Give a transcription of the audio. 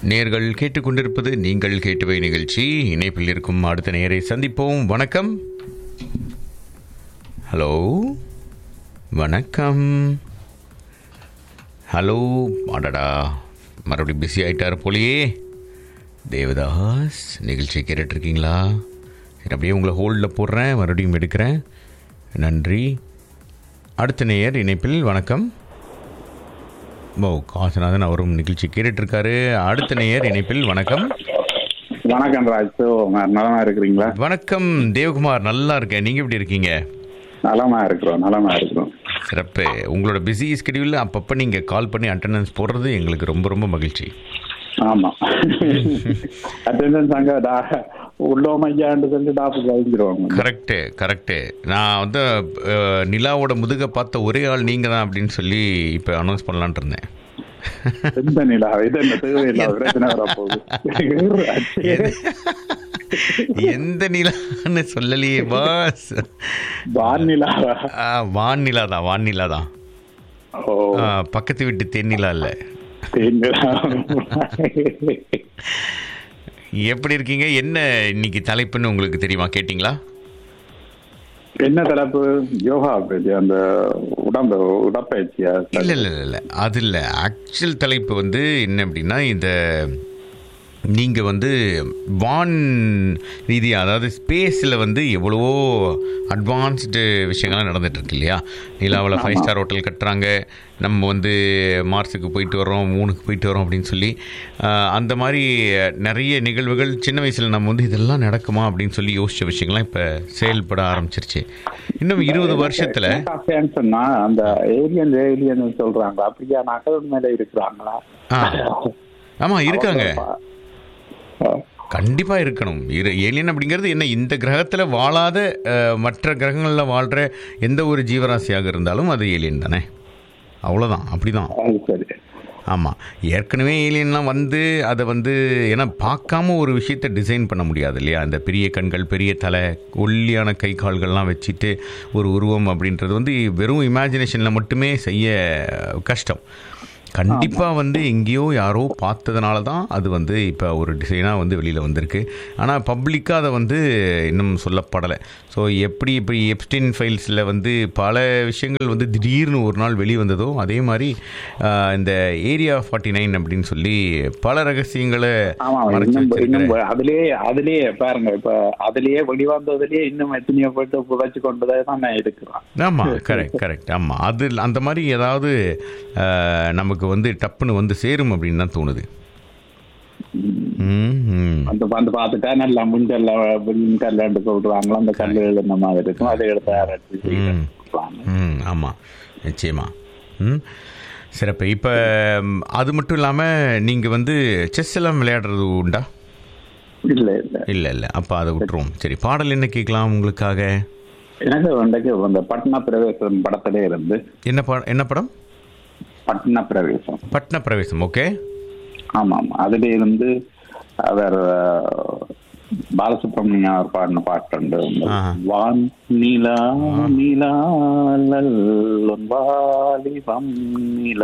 நேர்கள் கேட்டுக்கொண்டிருப்பது நீங்கள் கேட்டுவை நிகழ்ச்சி இணைப்பில் இருக்கும் அடுத்த நேரை சந்திப்போம் வணக்கம் ஹலோ வணக்கம் ஹலோ அடடா மறுபடியும் பிஸி ஆயிட்டார் போலியே தேவதாஸ் நிகழ்ச்சி கேட்டுட்ருக்கீங்களா சரி அப்படியே உங்களை ஹோல்டில் போடுறேன் மறுபடியும் எடுக்கிறேன் நன்றி அடுத்த நேயர் இணைப்பில் வணக்கம் ஓ காசநாதன் அவரும் நிகழ்ச்சி கேட்டுட்ருக்காரு அடுத்த நேயர் இணைப்பில் வணக்கம் வணக்கம் ராஜ் சிவகுமார் நலமா இருக்கிறீங்களா வணக்கம் தேவகுமார் நல்லா இருக்கேன் நீங்கள் எப்படி இருக்கீங்க நலமா இருக்கிறோம் நலமா இருக்கிறோம் சிறப்பு உங்களோட பிஸி ஸ்கெடியூலில் அப்பப்போ நீங்கள் கால் பண்ணி அட்டண்டன்ஸ் போடுறது எங்களுக்கு ரொம்ப ரொம்ப மகிழ்ச்சி ஆமா அட்டெண்டன்ஸ் அங்க டா- உள்ளோம் ஐயான்னு சொல்லி டாக்டர் கழிஞ்சிருவாங்க கரெக்டு கரெக்டு நான் வந்து அஹ், நிலாவோட முதுக பார்த்த ஒரே ஆள் நீங்கள் தான் அப்படின்னு சொல்லி இப்போ அனௌன்ஸ் பண்ணலான்ட்டு இருந்தேன் எந்த நிலா இது என்ன தேவையில்லாத பிரச்சனை வரப்போகுது எந்த நிலான்னு சொல்லலையே பாஸ் வான் நிலாவா ஆ, வான் நிலா தான் வான் நிலா தான் ஓ ஆ, பக்கத்து வீட்டு தேன்னிலா இல்லை தேன் நிலா எப்படி இருக்கீங்க என்ன இன்னைக்கு தலைப்புன்னு உங்களுக்கு தெரியுமா கேட்டிங்களா என்ன தலைப்பு யோகா பற்றி அந்த உடம்பு உடற்பயிற்சியா இல்லை இல்லை இல்லை அது இல்லை ஆக்சுவல் தலைப்பு வந்து என்ன அப்படின்னா இந்த நீங்கள் வந்து வான் ரீதியாக அதாவது ஸ்பேஸில் வந்து எவ்வளவோ அட்வான்ஸ்டு விஷயங்கள்லாம் நடந்துட்டு இருக்கு இல்லையா நிலாவில் ஃபைவ் ஸ்டார் ஹோட்டல் கட்டுறாங்க நம்ம வந்து மார்ஸுக்கு போயிட்டு வரோம் மூணுக்கு போயிட்டு வரோம் அப்படின்னு சொல்லி ஆஹ், அந்த மாதிரி நிறைய நிகழ்வுகள் சின்ன வயசில் நம்ம வந்து இதெல்லாம் நடக்குமா அப்படின்னு சொல்லி யோசித்த விஷயங்கள்லாம் இப்போ செயல்பட ஆரம்பிச்சிருச்சு இன்னும் இருபது வருஷத்தில் என்ன சொன்னா அந்த ஏலியன் ஏலியன் சொல்றாங்க அப்படியா நகர் மேல இருக்கிறாங்களா ஆ ஆமாம் இருக்காங்க ஆ. கண்டிப்பாக இருக்கணும் இரு ஏலியன் அப்படிங்கிறது என்ன இந்த கிரகத்தில் வாழாத அஹ், மற்ற கிரகங்களில் வாழ்கிற எந்த ஒரு ஜீவராசியாக இருந்தாலும் அது ஏலியன் தானே அவ்வளோதான் அப்படிதான் அது சரி ஆமாம் ஏற்கனவே ஏலியன்லாம் வந்து அதை வந்து ஏன்னா பார்க்காம ஒரு விஷயத்தை டிசைன் பண்ண முடியாது இல்லையா அந்த பெரிய கண்கள் பெரிய தலை ஒல்லியான கை கால்கள்லாம் வச்சுட்டு ஒரு உருவம் அப்படின்றது வந்து வெறும் இமேஜினேஷனில் மட்டுமே செய்ய கஷ்டம் கண்டிப்பாக வந்து எங்கேயோ யாரோ பார்த்ததுனால தான் அது வந்து இப்போ ஒரு டிசைனாக வந்து வெளியில் வந்திருக்கு ஆனால் பப்ளிக்காக அதை வந்து இன்னும் சொல்லப்படலை ஸோ எப்படி இப்படி எப்ஸ்டின் ஃபைல்ஸில் வந்து பல விஷயங்கள் வந்து திடீர்னு ஒரு நாள் வெளி வந்ததோ அதே மாதிரி ஆஹ், இந்த ஏரியா ஃபார்ட்டி நைன் அப்படின்னு சொல்லி பல ரகசியங்களை ஆமா மறைச்சு இன்னும் வச்சிருக்கிற இன்னும் அதுலயே அதுலயே பாருங்க இப்ப அதுலயே வெளிவந்ததுலயே இன்னும் எத்தனையோ போயிட்டு புதைச்சு கொண்டுதான் தான் நான் இருக்கிறான் ஆமாம் கரெக்ட் கரெக்ட் ஆமாம் அது அந்த மாதிரி ஏதாவது ஆஹ், நமக்கு வந்து டப்புன்னு வந்து சேரும் அப்படின்னு தான் தோணுது ம், ம். அந்த வந்து பார்த்துட்டா நல்லா முன்கல்ல முன்கல்லு சொல்றாங்களோ அந்த கல்லுகள் இந்த மாதிரி இருக்கும் அதை எடுத்து ஆராய்ச்சி செய்யலாம். ம் ஆமாம் நிச்சயமா ம் சிறப்பு இப்போ அது மட்டும் இல்லாமல் நீங்கள் வந்து செஸ் எல்லாம் விளையாடுறது உண்டா இல்ல இல்ல இல்லை இல்லை அப்போ அதை விட்டுருவோம் சரி பாடல் என்ன கேட்கலாம் உங்களுக்காக எனக்கு வந்துட்டு அந்த பட்னா பிரவேசம் படத்திலே இருந்து என்ன பா என்ன படம் பட்னா பிரவேசம் பட்ன பிரவேசம் ஓகே ஆமா ஆமா அதுல இருந்து அவர் அஹ், பாலசுப்ரமணியம் அவர் பாடின பாட்டு உண்டு ஆஹா. வான் நிலா நிலா லல்லொன் வாலிபம் நிலா